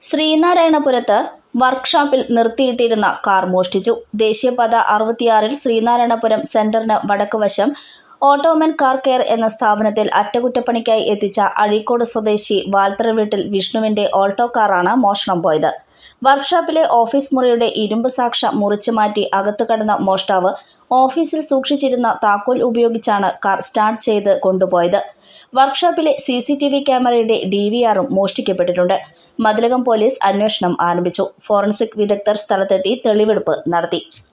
ശ്രീനാരായണപുരത്ത് വർക്ക്ഷോപ്പിൽ നിർത്തിയിട്ടിരുന്ന കാർ മോഷ്ടിച്ചു ദേശീയപാത അറുപത്തിയാറിൽ ശ്രീനാരായണപുരം സെന്ററിന് വടക്ക് വശം ഓട്ടോമൻ കാർ കെയർ എന്ന സ്ഥാപനത്തിൽ അറ്റകുറ്റപ്പണിക്കായി എത്തിച്ച അഴീക്കോട് സ്വദേശി വാൽത്തറ വീട്ടിൽ വിഷ്ണുവിന്റെ ഓൾട്ടോ കാറാണ് മോഷണം പോയത് വർക്ക്ഷോപ്പിലെ ഓഫീസ് മുറിയുടെ ഇരുമ്പ് സാക്ഷ മുറിച്ചു മാറ്റി അകത്തു കടന്ന മോഷ്ടാവ് ഓഫീസിൽ സൂക്ഷിച്ചിരുന്ന താക്കോൽ ഉപയോഗിച്ചാണ് കാർ സ്റ്റാർട്ട് ചെയ്ത് കൊണ്ടുപോയത് വർക്ക്ഷോപ്പിലെ സി സി ടി വി ക്യാമറയുടെ ഡി വി ആറും മോഷ്ടിക്കപ്പെട്ടിട്ടുണ്ട് മതിലകം പോലീസ് അന്വേഷണം ആരംഭിച്ചു ഫോറൻസിക് വിദഗ്ധർ സ്ഥലത്തെത്തി തെളിവെടുപ്പ് നടത്തി